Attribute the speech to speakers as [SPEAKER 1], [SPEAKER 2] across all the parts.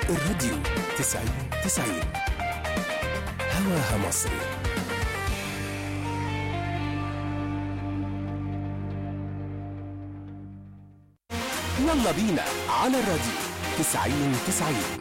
[SPEAKER 1] الراديو تسعين تسعين هواها مصري يلا بينا على الراديو تسعين تسعين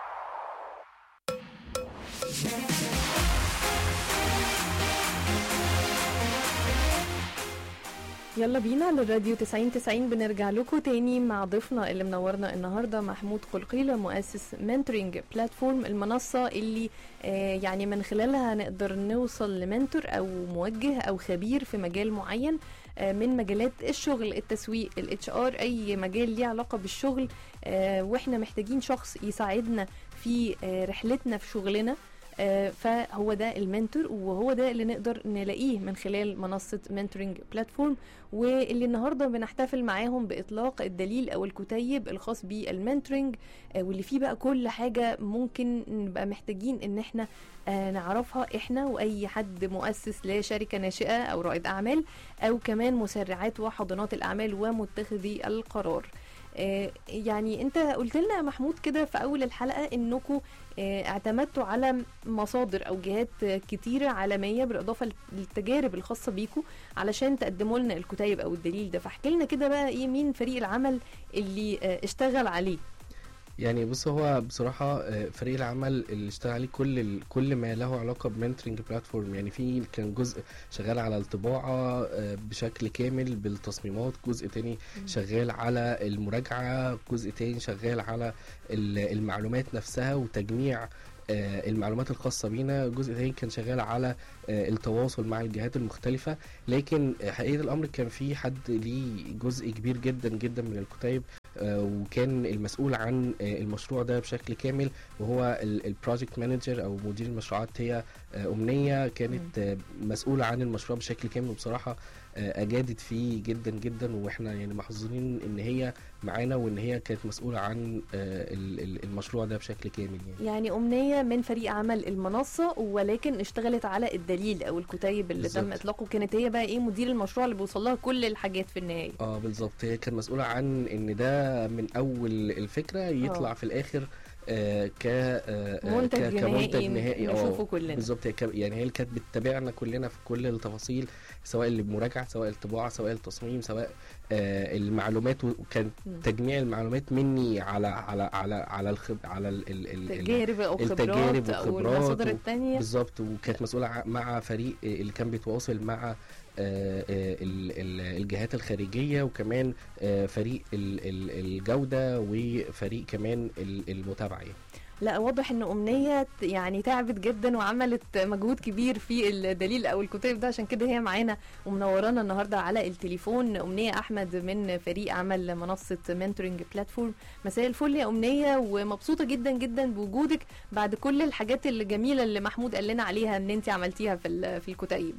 [SPEAKER 2] يلا بينا للراديو 90 90 بنرجع لكم تاني مع ضيفنا اللي منورنا النهارده محمود قلقيلة مؤسس منتورنج بلاتفورم المنصة اللي آه يعني من خلالها نقدر نوصل لمنتور او موجه او خبير في مجال معين آه من مجالات الشغل التسويق الاتش ار اي مجال ليه علاقة بالشغل آه واحنا محتاجين شخص يساعدنا في آه رحلتنا في شغلنا آه، فهو ده المنتور وهو ده اللي نقدر نلاقيه من خلال منصة منتورنج بلاتفورم واللي النهارده بنحتفل معاهم بإطلاق الدليل أو الكتيب الخاص بالمنتورنج آه، واللي فيه بقى كل حاجة ممكن نبقى محتاجين إن احنا آه، نعرفها احنا وأي حد مؤسس لشركة ناشئة أو رائد أعمال أو كمان مسرعات وحاضنات الأعمال ومتخذي القرار آه، يعني انت قلت لنا يا محمود كده في اول الحلقه انكم اعتمدتوا على مصادر او جهات آه، كتيره عالميه بالاضافه للتجارب الخاصه بيكم علشان تقدموا لنا الكتيب او الدليل ده فاحكي لنا كده بقى ايه مين فريق العمل اللي آه، اشتغل عليه
[SPEAKER 3] يعني بص هو بصراحة آه، فريق العمل اللي اشتغل عليه كل ال- كل ما له علاقة بمنتورنج بلاتفورم يعني في كان جزء شغال على الطباعة آه، بشكل كامل بالتصميمات جزء تاني شغال على المراجعة جزء تاني شغال على ال- المعلومات نفسها وتجميع آه، المعلومات الخاصة بينا جزء تاني كان شغال على آه، التواصل مع الجهات المختلفة لكن آه، حقيقة الأمر كان في حد ليه جزء كبير جدا جدا من الكتيب آه، وكان المسؤول عن آه، المشروع ده بشكل كامل وهو البروجكت مانجر او مدير المشروعات هي آه، امنيه كانت آه، مسؤوله عن المشروع بشكل كامل وبصراحه آه، اجادت فيه جدا جدا واحنا يعني محظوظين ان هي معانا وان هي كانت مسؤوله عن آه، ال- ال- المشروع ده بشكل كامل يعني
[SPEAKER 2] يعني أمنية من فريق عمل المنصة ولكن اشتغلت على الدليل أو الكتيب اللي تم
[SPEAKER 3] بالظبط.
[SPEAKER 2] إطلاقه كانت هي بقى إيه مدير المشروع اللي بيوصل لها كل الحاجات في النهاية
[SPEAKER 3] اه بالظبط هي كانت مسؤوله عن ان ده من اول الفكره يطلع
[SPEAKER 2] آه.
[SPEAKER 3] في الاخر آه ك آه، آه،
[SPEAKER 2] منتج
[SPEAKER 3] ك- كمنتج
[SPEAKER 2] نهائي
[SPEAKER 3] نهائي اه
[SPEAKER 2] نشوفه كلنا
[SPEAKER 3] بالظبط هي كان- يعني هي اللي كانت بتتابعنا كلنا في كل التفاصيل سواء المراجعه سواء الطباعه سواء التصميم سواء آه المعلومات وكان
[SPEAKER 2] مم.
[SPEAKER 3] تجميع المعلومات مني على على على على الخب على ال ال ال ال
[SPEAKER 2] تجارب أو
[SPEAKER 3] التجارب
[SPEAKER 2] خبرات أو
[SPEAKER 3] والخبرات
[SPEAKER 2] المصادر
[SPEAKER 3] و-
[SPEAKER 2] التانية
[SPEAKER 3] بالظبط وكانت مسؤوله ع- مع فريق آه، اللي كان بيتواصل مع آه، آه، ال- ال- الجهات الخارجيه وكمان آه، فريق ال- ال- الجوده وفريق كمان ال- المتابعه يعني.
[SPEAKER 2] لا واضح ان امنيه ت- يعني تعبت جدا وعملت مجهود كبير في الدليل او الكتيب ده عشان كده هي معانا ومنورانا النهارده على التليفون امنيه احمد من فريق عمل منصه منتورنج بلاتفورم مساء الفل يا امنيه ومبسوطه جدا جدا بوجودك بعد كل الحاجات الجميله اللي محمود قال لنا عليها ان انت عملتيها في ال- في الكتيب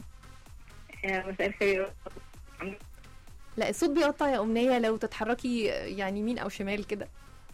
[SPEAKER 4] مساء الخير
[SPEAKER 2] لا الصوت بيقطع يا امنيه لو تتحركي يعني يمين او شمال كده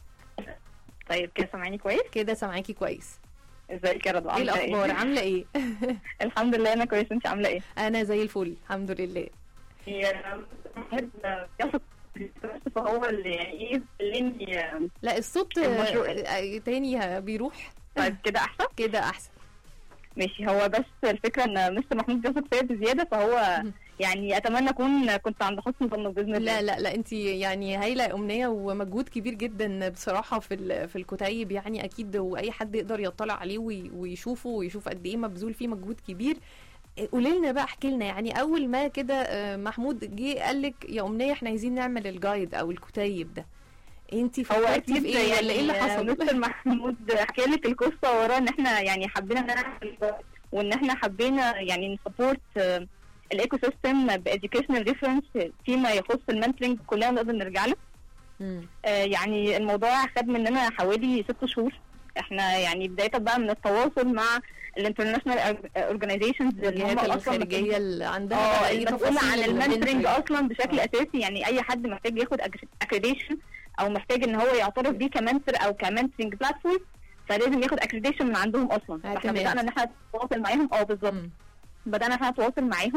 [SPEAKER 4] طيب كده سامعيني كويس
[SPEAKER 2] كده سامعاكي كويس
[SPEAKER 4] ازيك يا رضوى
[SPEAKER 2] ايه
[SPEAKER 4] عاملة
[SPEAKER 2] الاخبار عامله ايه
[SPEAKER 4] الحمد لله انا كويس انت عامله ايه
[SPEAKER 2] انا زي الفل الحمد لله
[SPEAKER 4] يا واحد يثق بس فهو اللي يعني ايه خلاني
[SPEAKER 2] لا الصوت
[SPEAKER 4] المشروع-
[SPEAKER 2] آه، آه، تاني بيروح
[SPEAKER 4] طيب كده احسن
[SPEAKER 2] كده احسن
[SPEAKER 4] ماشي هو بس الفكره ان مستر محمود بيثق فيا بزياده فهو
[SPEAKER 2] مم.
[SPEAKER 4] يعني اتمنى اكون كنت عند حسن ظنه باذن الله
[SPEAKER 2] لا لا لا انت يعني هايله يا امنيه ومجهود كبير جدا بصراحه في ال- في الكتيب يعني اكيد واي حد يقدر يطلع عليه وي- ويشوفه ويشوف قد ايه مبذول فيه مجهود كبير قولي لنا بقى احكي لنا يعني اول ما كده آه، محمود جه قال لك يا امنيه احنا عايزين نعمل الجايد او الكتيب ده انت
[SPEAKER 4] هو
[SPEAKER 2] فكرتي
[SPEAKER 4] اكيد
[SPEAKER 2] في ايه ولا ايه اللي حصل
[SPEAKER 4] مستر محمود حكى لك القصه وراه ان احنا يعني حبينا نعمل وان احنا حبينا يعني نسبورت الايكو سيستم باديوكيشنال ريفرنس فيما يخص المنتورنج كلنا نقدر نرجع له
[SPEAKER 2] مم.
[SPEAKER 4] آه، يعني الموضوع خد مننا حوالي ست شهور احنا يعني بدايه بقى من التواصل مع الانترناشونال اورجانيزيشنز اللي
[SPEAKER 2] الجهات
[SPEAKER 4] هم اصلا
[SPEAKER 2] الخارجيه اللي عندها
[SPEAKER 4] اه
[SPEAKER 2] بقى اي
[SPEAKER 4] المسؤولة
[SPEAKER 2] تفاصيل
[SPEAKER 4] عن
[SPEAKER 2] المنتورنج.
[SPEAKER 4] المنتورنج اصلا بشكل اساسي يعني اي حد محتاج ياخد اكريديشن او محتاج ان هو يعترف بيه كمنتور او كمنتورنج بلاتفورم فلازم ياخد اكريديشن من عندهم اصلا فاحنا
[SPEAKER 2] اعتماد.
[SPEAKER 4] بدانا ان احنا نتواصل معاهم اه بالظبط
[SPEAKER 2] مم.
[SPEAKER 4] بدانا ان احنا نتواصل معاهم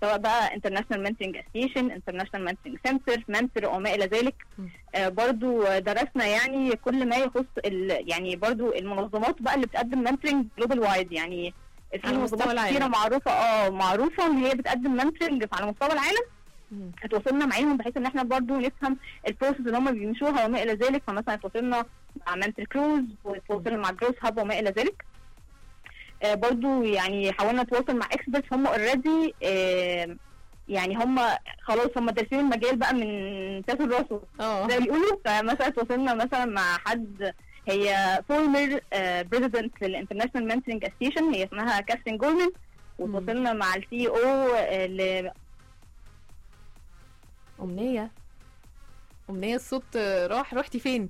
[SPEAKER 4] سواء بقى انترناشونال منتورنج اسوسيشن انترناشونال منتورنج سنتر منتور وما الى ذلك
[SPEAKER 2] م.
[SPEAKER 4] آه برضو درسنا يعني كل ما يخص ال- يعني برضو المنظمات بقى اللي بتقدم منتورنج جلوبال وايد يعني في
[SPEAKER 2] على مستوى
[SPEAKER 4] منظمات كتيره
[SPEAKER 2] العالم.
[SPEAKER 4] معروفه اه معروفه ان هي بتقدم منتورنج على مستوى العالم
[SPEAKER 2] مم.
[SPEAKER 4] اتواصلنا معاهم بحيث ان احنا برضو نفهم البروسيس اللي هم بيمشوها وما الى ذلك فمثلا اتواصلنا مع منتل كروز وتواصلنا مع جروس هاب وما الى ذلك آه برضو يعني حاولنا نتواصل مع اكسبرتس هم اوريدي آه يعني هم خلاص هم دارسين المجال بقى من تاس الراس
[SPEAKER 2] اه
[SPEAKER 4] زي ما بيقولوا فمثلا تواصلنا مثلا مع حد هي فورمر بريزيدنت للانترناشونال منتورنج اسوسيشن هي اسمها كاثرين جولمان وتواصلنا مع السي او
[SPEAKER 2] أمنية أمنية الصوت راح رحتي فين؟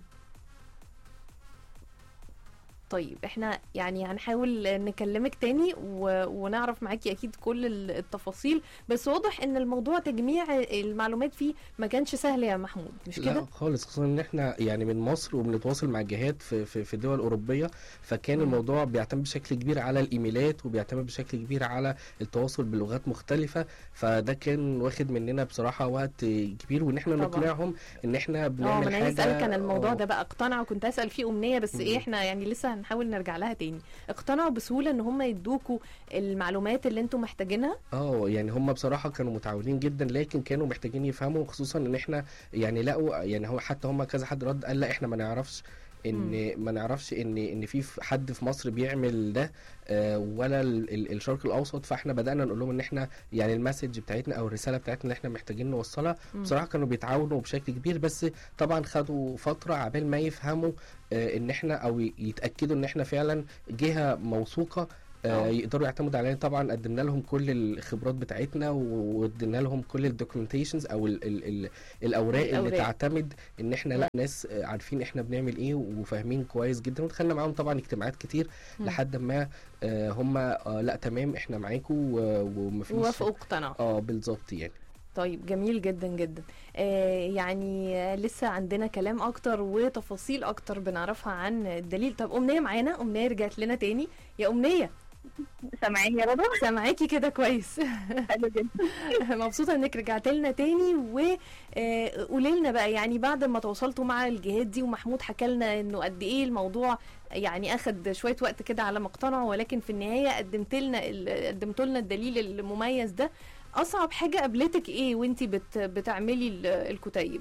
[SPEAKER 2] طيب احنا يعني هنحاول نكلمك تاني و... ونعرف معاكي اكيد كل ال- التفاصيل بس واضح ان الموضوع تجميع المعلومات فيه ما كانش سهل يا محمود مش
[SPEAKER 3] لا
[SPEAKER 2] كده؟
[SPEAKER 3] خالص خصوصا ان احنا يعني من مصر وبنتواصل مع جهات في في, في دول اوروبيه فكان
[SPEAKER 2] مم.
[SPEAKER 3] الموضوع بيعتمد بشكل كبير على الايميلات وبيعتمد بشكل كبير على التواصل بلغات مختلفه فده كان واخد مننا بصراحه وقت كبير وان احنا
[SPEAKER 2] طبعا.
[SPEAKER 3] نقنعهم ان احنا
[SPEAKER 2] اه
[SPEAKER 3] بنعمل
[SPEAKER 2] ما انا
[SPEAKER 3] حاجه
[SPEAKER 2] عايز اسالك عن الموضوع
[SPEAKER 3] آه،
[SPEAKER 2] ده بقى اقتنعوا كنت اسال فيه امنيه بس ايه
[SPEAKER 3] مم.
[SPEAKER 2] احنا يعني لسه هنحاول نرجع لها تاني اقتنعوا بسهوله ان هم يدوكوا المعلومات اللي انتم محتاجينها
[SPEAKER 3] اه يعني هم بصراحه كانوا متعاونين جدا لكن كانوا محتاجين يفهموا خصوصا ان احنا يعني لقوا يعني هو حتى هم كذا حد رد قال لا احنا ما نعرفش ان ما نعرفش ان ان في ف- حد في مصر بيعمل ده آه، ولا ال- ال- الشرق الاوسط فاحنا بدانا نقول لهم ان احنا يعني المسج بتاعتنا او الرساله بتاعتنا اللي احنا محتاجين نوصلها
[SPEAKER 2] مم.
[SPEAKER 3] بصراحه كانوا بيتعاونوا بشكل كبير بس طبعا خدوا فتره عبال ما يفهموا آه، ان احنا او ي- يتاكدوا ان احنا فعلا جهه موثوقه آه،
[SPEAKER 2] آه.
[SPEAKER 3] يقدروا يعتمدوا علينا طبعا قدمنا لهم كل الخبرات بتاعتنا و- وادينا لهم كل الدوكيومنتيشنز او ال ال ال الاوراق اللي
[SPEAKER 2] الأوراق.
[SPEAKER 3] تعتمد ان احنا لا ناس آه، عارفين احنا بنعمل ايه وفاهمين كويس جدا ودخلنا معاهم طبعا اجتماعات كتير
[SPEAKER 2] مم.
[SPEAKER 3] لحد ما آه، هم آه، لا تمام احنا معاكم و- ومفيش
[SPEAKER 2] وافقوا اقتنعوا
[SPEAKER 3] اه بالظبط يعني
[SPEAKER 2] طيب جميل جدا جدا آه يعني آه، لسه عندنا كلام اكتر وتفاصيل اكتر بنعرفها عن الدليل طب امنيه معانا امنيه رجعت لنا تاني يا امنيه
[SPEAKER 4] سامعين يا رضا
[SPEAKER 2] سامعاكي كده كويس
[SPEAKER 4] حلو جدا
[SPEAKER 2] مبسوطه انك رجعت لنا تاني وقولي لنا بقى يعني بعد ما تواصلتوا مع الجهات دي ومحمود حكى لنا انه قد ايه الموضوع يعني اخد شويه وقت كده على ما اقتنعوا ولكن في النهايه قدمت لنا ال- قدمت لنا الدليل المميز ده اصعب حاجه قابلتك ايه وانتي بت بتعملي ال- الكتيب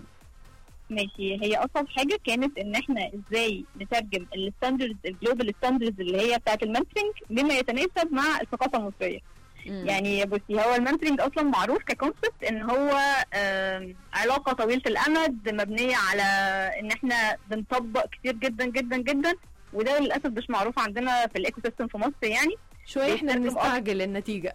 [SPEAKER 4] ماشي هي اصعب حاجه كانت ان احنا ازاي نترجم الستاندردز الجلوبال ستاندردز اللي هي بتاعت المنتورنج بما يتناسب مع الثقافه المصريه يعني بصي هو المنتورنج اصلا معروف ككونسبت ان هو آم، علاقه طويله الامد مبنيه على ان احنا بنطبق كتير جدا جدا جدا وده للاسف مش معروف عندنا في الايكو سيستم في مصر يعني
[SPEAKER 2] شويه احنا
[SPEAKER 4] بيستخدم
[SPEAKER 2] بنستعجل النتيجه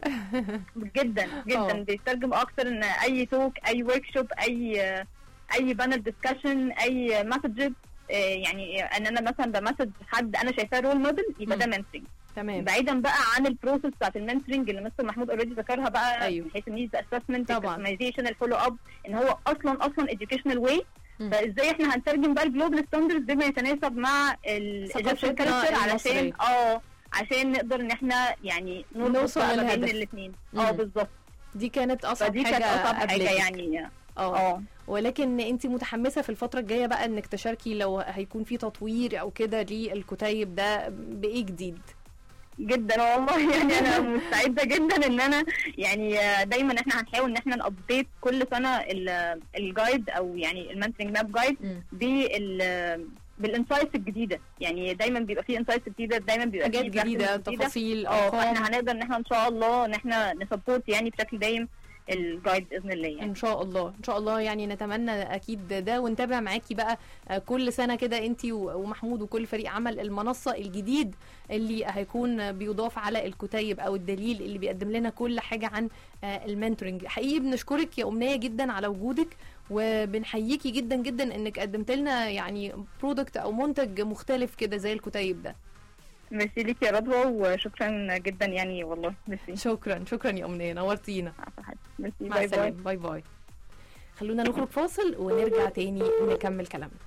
[SPEAKER 4] جدا جدا
[SPEAKER 2] آه.
[SPEAKER 4] بيترجم اكتر ان اي توك اي ورك شوب اي اي بانل ديسكشن اي مسجز يعني ان انا مثلا بمسج حد انا شايفاه رول موديل يبقى ده
[SPEAKER 2] مم.
[SPEAKER 4] منتورنج
[SPEAKER 2] تمام
[SPEAKER 4] بعيدا بقى عن البروسيس بتاعت المنتورنج اللي مستر محمود اوريدي ذكرها بقى
[SPEAKER 2] أيوه.
[SPEAKER 4] من حيث النيدز اسسمنت
[SPEAKER 2] طبعاً.
[SPEAKER 4] الكستمايزيشن الفولو اب ان هو اصلا اصلا educational واي
[SPEAKER 2] مم.
[SPEAKER 4] فازاي احنا هنترجم بقى الجلوبال ستاندردز بما يتناسب مع الايجيبشن
[SPEAKER 2] ثقافتنا
[SPEAKER 4] كالتشر
[SPEAKER 2] المصرية.
[SPEAKER 4] علشان اه عشان نقدر ان احنا يعني نربط
[SPEAKER 2] نوصل
[SPEAKER 4] بقى ما بين
[SPEAKER 2] للهدف.
[SPEAKER 4] الاثنين اه
[SPEAKER 2] مم.
[SPEAKER 4] بالظبط
[SPEAKER 2] دي كانت اصعب
[SPEAKER 4] فدي
[SPEAKER 2] حاجه
[SPEAKER 4] كانت اصعب حاجه
[SPEAKER 2] قابلتك.
[SPEAKER 4] يعني
[SPEAKER 2] اه
[SPEAKER 4] اه
[SPEAKER 2] ولكن انت متحمسه في الفتره الجايه بقى انك تشاركي لو هيكون في تطوير او كده للكتيب ده بايه جديد
[SPEAKER 4] جدا والله يعني انا مستعده جدا ان انا يعني آه، دايما احنا هنحاول ان احنا نابديت كل سنه ال- الجايد او يعني المانترنج ماب جايد بال بالانسايتس الجديده يعني دايما بيبقى فيه انسايتس جديده دايما بيبقى
[SPEAKER 2] حاجات
[SPEAKER 4] فيه
[SPEAKER 2] جديده
[SPEAKER 4] references
[SPEAKER 2] تفاصيل
[SPEAKER 4] اه
[SPEAKER 2] ارقام
[SPEAKER 4] فاحنا هنقدر ان احنا ان شاء الله ان احنا نسبورت يعني بشكل دايم الجايد باذن الله يعني
[SPEAKER 2] ان شاء الله ان شاء الله يعني نتمنى اكيد ده ونتابع معاكي بقى آه، كل سنه كده انت ومحمود وكل فريق عمل المنصه الجديد اللي هيكون بيضاف على الكتيب او الدليل اللي بيقدم لنا كل حاجه عن آه، المنتورنج حقيقي بنشكرك يا امنيه جدا على وجودك وبنحييكي جدا جدا انك قدمت لنا يعني برودكت او منتج مختلف كده زي الكتيب ده
[SPEAKER 4] ميرسي ليك يا رضوى وشكرا جدا يعني والله ميرسي
[SPEAKER 2] شكرا شكرا يا امنيه نورتينا
[SPEAKER 4] عفوا حاجة. ميرسي
[SPEAKER 2] مع
[SPEAKER 4] باي باي
[SPEAKER 2] السلامه باي باي خلونا نخرج فاصل ونرجع تاني نكمل كلامنا